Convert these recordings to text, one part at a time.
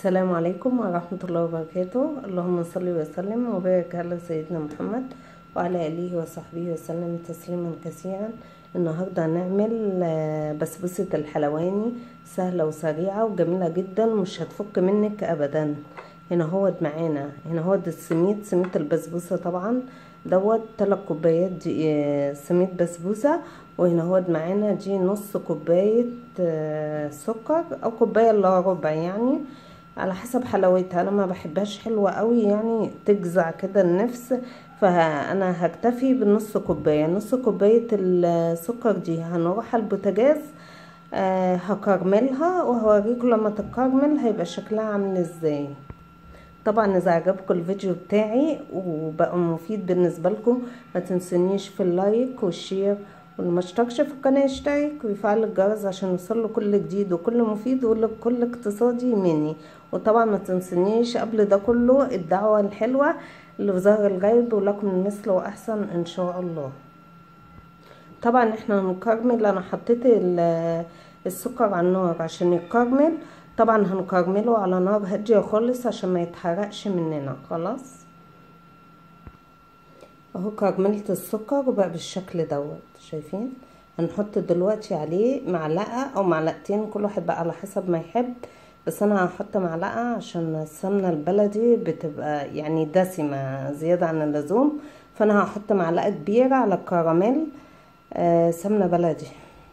السلام عليكم ورحمة الله وبركاته اللهم صل وسلم وبارك على سيدنا محمد وعلى آله وصحبه وسلم تسليما كثيرا النهاردة هنعمل آه، بسبوسة الحلواني سهلة وسريعة وجميلة جدا مش هتفك منك أبدا هنا هو معانا هنا هو ده السميد سميد البسبوسة طبعا دوت تلات كوبايات دي آه، سميد بسبوسة وهنا هو معانا دي نص كوباية آه، سكر أو كوباية إلا ربع يعني على حسب حلاوتها انا ما بحبهاش حلوه قوي يعني تجزع كده النفس فانا هكتفي بنص كوبايه نص كوبايه السكر دي هنروح على البوتاجاز آه هكرملها وهوريكم لما تتكرمل هيبقى شكلها عامل ازاي طبعا اذا عجبكم الفيديو بتاعي وبقى مفيد بالنسبه لكم ما تنسونيش في اللايك والشير واللي ما اشتركش في القناه يشترك ويفعل الجرس عشان يوصله كل جديد وكل مفيد وكل اقتصادي مني وطبعا ما تنسونيش قبل ده كله الدعوه الحلوه اللي في ظهر الغيب ولكم المثل واحسن ان شاء الله طبعا احنا هنكرمل انا حطيت السكر على النار عشان يكرمل طبعا هنكرمله على نار هاديه خالص عشان ما يتحرقش مننا خلاص اهو كرملت السكر وبقى بالشكل دوت شايفين هنحط دلوقتي عليه معلقه او معلقتين كل واحد بقى على حسب ما يحب بس انا هحط معلقه عشان السمنه البلدي بتبقى يعني دسمه زياده عن اللزوم فانا هحط معلقه كبيره على الكراميل آه سمنه بلدي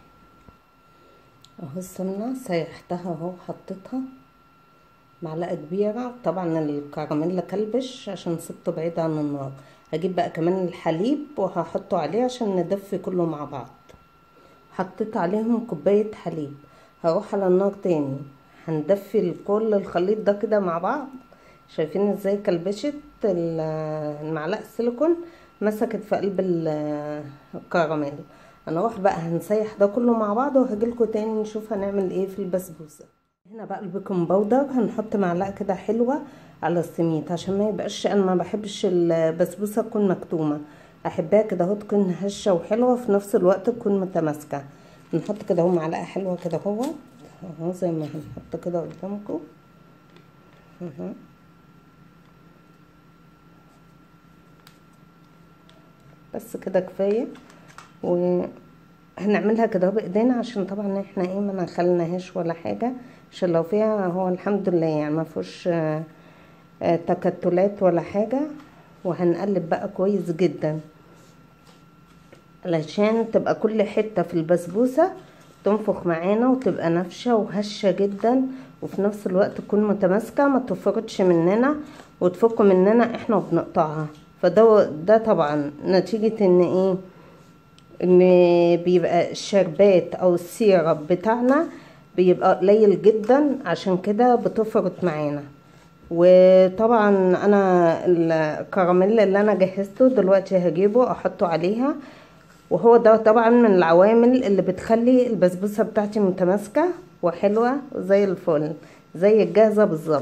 اهو السمنه سيحتها اهو حطيتها معلقه كبيره طبعا الكراميل كلبش عشان سبته بعيد عن النار هجيب بقى كمان الحليب وهحطه عليه عشان ندفي كله مع بعض حطيت عليهم كوبايه حليب هروح على النار تاني هندفي كل الخليط ده كده مع بعض شايفين ازاي كلبشت المعلقه السيليكون مسكت في قلب الكراميل هنروح بقى هنسيح ده كله مع بعض وهجيلكوا تاني نشوف هنعمل ايه في البسبوسه هنا بقى البيكنج باودر هنحط معلقه كده حلوه على السميد عشان ما يبقاش انا ما بحبش البسبوسه تكون مكتومه احبها كده اهو تكون هشه وحلوه في نفس الوقت تكون متماسكه نحط كده اهو معلقه حلوه كده اهو اهو زي ما هنحط كده قدامكم اهو بس كده كفايه وهنعملها كده بايدينا عشان طبعا احنا ايه ما نخلناهاش ولا حاجه عشان لو فيها هو الحمد لله يعني ما فيهوش تكتلات ولا حاجه وهنقلب بقى كويس جدا علشان تبقى كل حته في البسبوسه تنفخ معانا وتبقى نافشه وهشه جدا وفي نفس الوقت تكون متماسكه ما تفرطش مننا وتفك مننا احنا وبنقطعها فده ده طبعا نتيجه ان ايه ان بيبقى الشربات او السيرب بتاعنا بيبقى قليل جدا عشان كده بتفرط معانا وطبعا انا الكراميل اللي انا جهزته دلوقتي هجيبه احطه عليها وهو ده طبعا من العوامل اللي بتخلي البسبوسه بتاعتي متماسكه وحلوه زي الفل زي الجاهزه بالظبط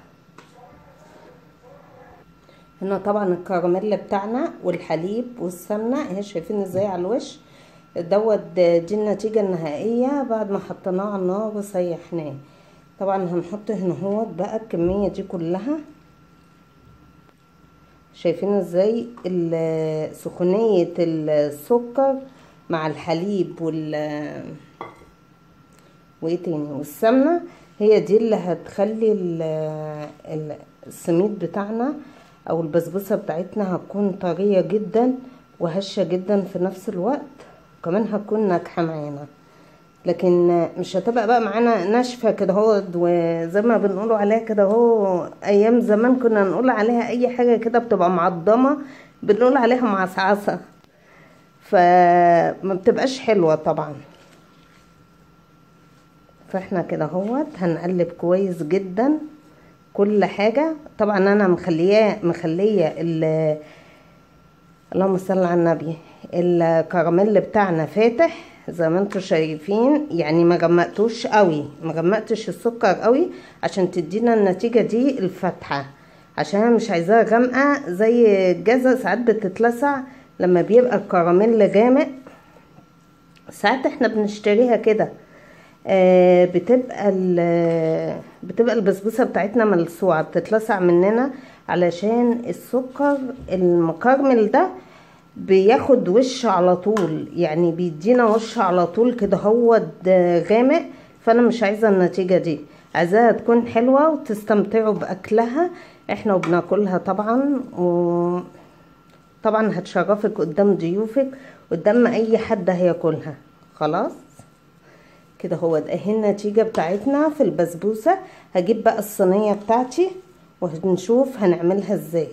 هنا طبعا الكراميل بتاعنا والحليب والسمنه اهي شايفين ازاي على الوش دوت دي النتيجه النهائيه بعد ما حطيناه على النار وسيحناه طبعا هنحط هنا هو بقى الكميه دي كلها شايفين ازاي سخونيه السكر مع الحليب وال وايه تاني والسمنه هي دي اللي هتخلي السميد بتاعنا او البسبوسه بتاعتنا هتكون طريه جدا وهشه جدا في نفس الوقت كمان هتكون ناجحه معانا لكن مش هتبقى بقى معانا ناشفه كده اهو وزي ما بنقولوا عليها كده اهو ايام زمان كنا نقول عليها اي حاجه كده بتبقى معضمه بنقول عليها معصعصه فما بتبقاش حلوه طبعا فاحنا كده اهوت هنقلب كويس جدا كل حاجه طبعا انا مخلياه مخليه اللهم صل على النبي الكراميل بتاعنا فاتح زي ما انتم شايفين يعني ما غمقتوش قوي ما غمقتش السكر قوي عشان تدينا النتيجه دي الفاتحه عشان انا مش عايزاها غامقه زي الجزه ساعات بتتلسع لما بيبقى الكراميل غامق ساعات احنا بنشتريها كده آه بتبقى ال- بتبقى البسبوسه بتاعتنا ملسوعه بتتلسع مننا علشان السكر المكرمل ده بياخد وش على طول يعني بيدينا وش على طول كده هو غامق فانا مش عايزه النتيجه دي عايزاها تكون حلوه وتستمتعوا باكلها احنا وبناكلها طبعا و طبعا هتشرفك قدام ضيوفك قدام اي حد هياكلها خلاص كده هو ده اهي النتيجه بتاعتنا في البسبوسه هجيب بقى الصينيه بتاعتي وهنشوف هنعملها ازاي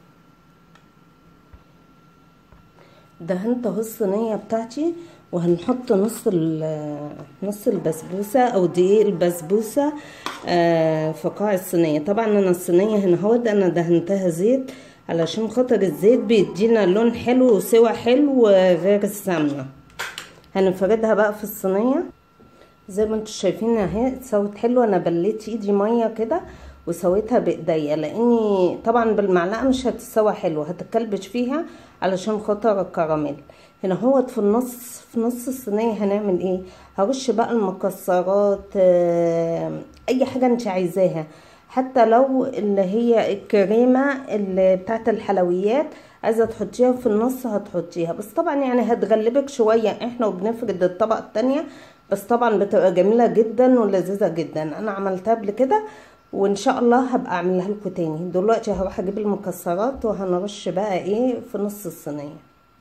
دهنت اهو الصينيه بتاعتي وهنحط نص ال- نص البسبوسه او دقيق البسبوسه آه، في قاع الصينيه طبعا انا الصينيه هنا اهوت انا دهنتها زيت علشان خاطر الزيت بيدينا لون حلو وسوى حلو غير السمنه هنفردها بقى في الصينيه زي ما انتم شايفين اهي اتسوت حلو انا بليت ايدي ميه كده وسويتها بايديا لاني طبعا بالمعلقه مش هتتسوى حلو هتكلبش فيها علشان خاطر الكراميل هنا هوت في النص في نص الصينيه هنعمل ايه هرش بقى المكسرات آه، اي حاجه انت عايزاها حتى لو اللي هي الكريمه اللي بتاعت الحلويات عايزه تحطيها في النص هتحطيها بس طبعا يعني هتغلبك شويه احنا وبنفرد الطبقه التانية بس طبعا بتبقى جميله جدا ولذيذه جدا انا عملتها قبل كده وان شاء الله هبقى اعملها لكم تاني دلوقتي هروح اجيب المكسرات وهنرش بقى ايه في نص الصينيه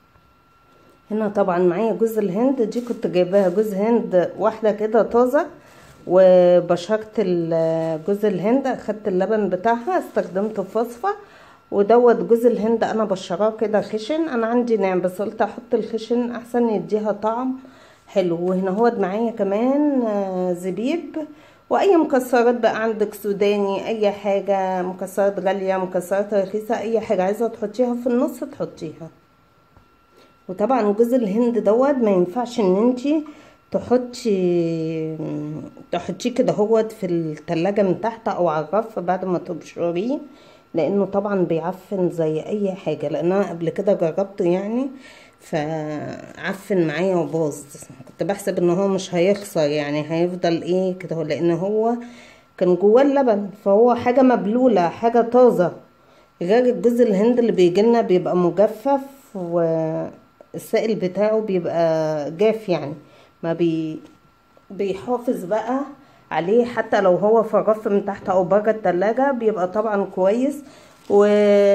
هنا طبعا معايا جوز الهند دي كنت جايباها جوز هند واحده كده طازه وبشرت ال- جوز الهند اخدت اللبن بتاعها استخدمته في وصفه ودوت جوز الهند انا بشراه كده خشن انا عندي ناعم بس قلت احط الخشن احسن يديها طعم حلو وهنا هو معايا كمان آه، زبيب واي مكسرات بقى عندك سوداني اي حاجه مكسرات غاليه مكسرات رخيصه اي حاجه عايزه تحطيها في النص تحطيها وطبعا جوز الهند دوت ما ينفعش ان انتي تحطي تحطيه كده هوت في التلاجة من تحت او على الرف بعد ما تبشريه لانه طبعا بيعفن زي اي حاجة لان انا قبل كده جربته يعني فعفن معايا وباظ كنت بحسب ان هو مش هيخسر يعني هيفضل ايه كده هو لان هو كان جواه اللبن فهو حاجة مبلولة حاجة طازة غير الجوز الهند اللي بيجيلنا بيبقى مجفف والسائل بتاعه بيبقى جاف يعني ما بي بيحافظ بقى عليه حتى لو هو في الرف من تحت او بره التلاجة بيبقى طبعا كويس و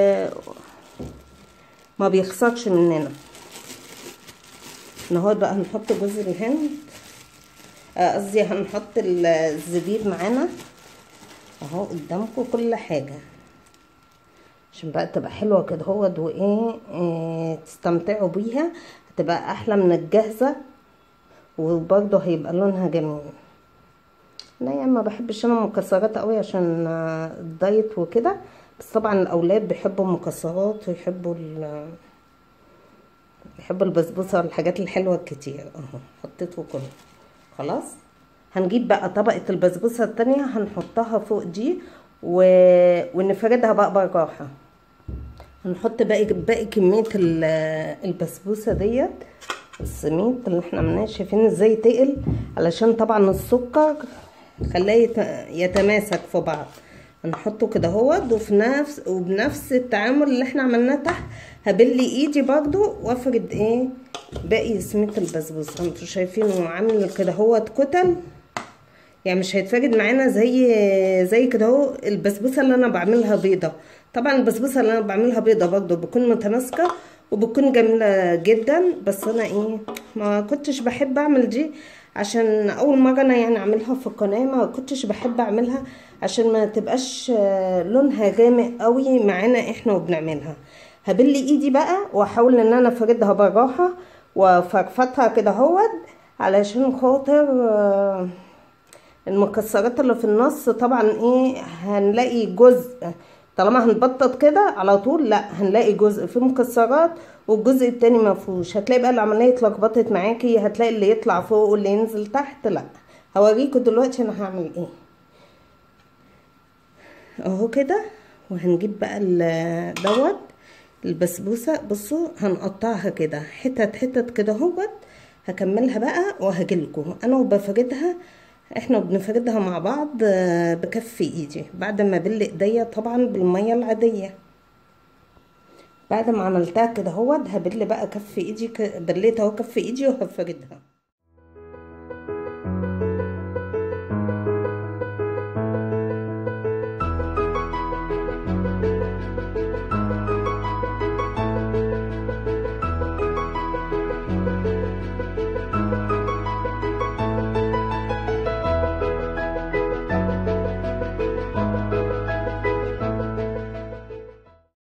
ما بيخسرش مننا النهارده بقى هنحط جوز الهند آه، قصدي هنحط الزبيب معانا اهو قدامكم كل حاجه عشان بقى تبقى حلوه كده هو وايه إيه تستمتعوا بيها هتبقى احلى من الجاهزه وبرضه هيبقى لونها جميل لا يعني ما بحبش انا المكسرات قوي عشان آه، الدايت وكده بس طبعا الاولاد بيحبوا المكسرات ويحبوا ال بيحبوا البسبوسه والحاجات الحلوه الكتير اهو حطيته كله خلاص هنجيب بقى طبقه البسبوسه التانية هنحطها فوق دي و... ونفردها بقى بالراحه هنحط باقي باقي كميه ال- البسبوسه ديت السميد اللي احنا عملناه شايفين ازاي تقل علشان طبعا السكر خلاه يت- يتماسك في بعض هنحطه كده اهوت وفي نفس وبنفس التعامل اللي احنا عملناه تحت هبلي ايدي برضو وافرد ايه باقي سميد البسبوسه انتوا شايفينه عامل كده اهوت كتل يعني مش هيتفرد معانا زي زي كده اهو البسبوسه اللي انا بعملها بيضه طبعا البسبوسه اللي انا بعملها بيضه برضه بتكون متماسكه وبتكون جميله جدا بس انا ايه ما كنتش بحب اعمل دي عشان اول مره انا يعني اعملها في القناه ما كنتش بحب اعملها عشان ما تبقاش آه، لونها غامق قوي معانا احنا وبنعملها هبل ايدي بقى واحاول ان انا افردها بالراحه وفرفتها كده اهوت علشان خاطر آه، المكسرات اللي في النص طبعا ايه هنلاقي جزء طالما هنبطط كده على طول لا هنلاقي جزء فيه مكسرات والجزء التاني ما فيهوش هتلاقي بقى العمليه اتلخبطت معاكي هتلاقي اللي يطلع فوق واللي ينزل تحت لا هوريكم دلوقتي انا هعمل ايه اهو كده وهنجيب بقى ال- دوت البسبوسه بصوا هنقطعها كده حتت حتت كده اهوت هكملها بقى وهجيلكم انا وبفردها احنا بنفردها مع بعض آه، بكف ايدي بعد ما بل ايديا طبعا بالميه العاديه بعد ما عملتها كده اهوت هبل بقى كف ايدي ك- بليت اهو كف ايدي وهفردها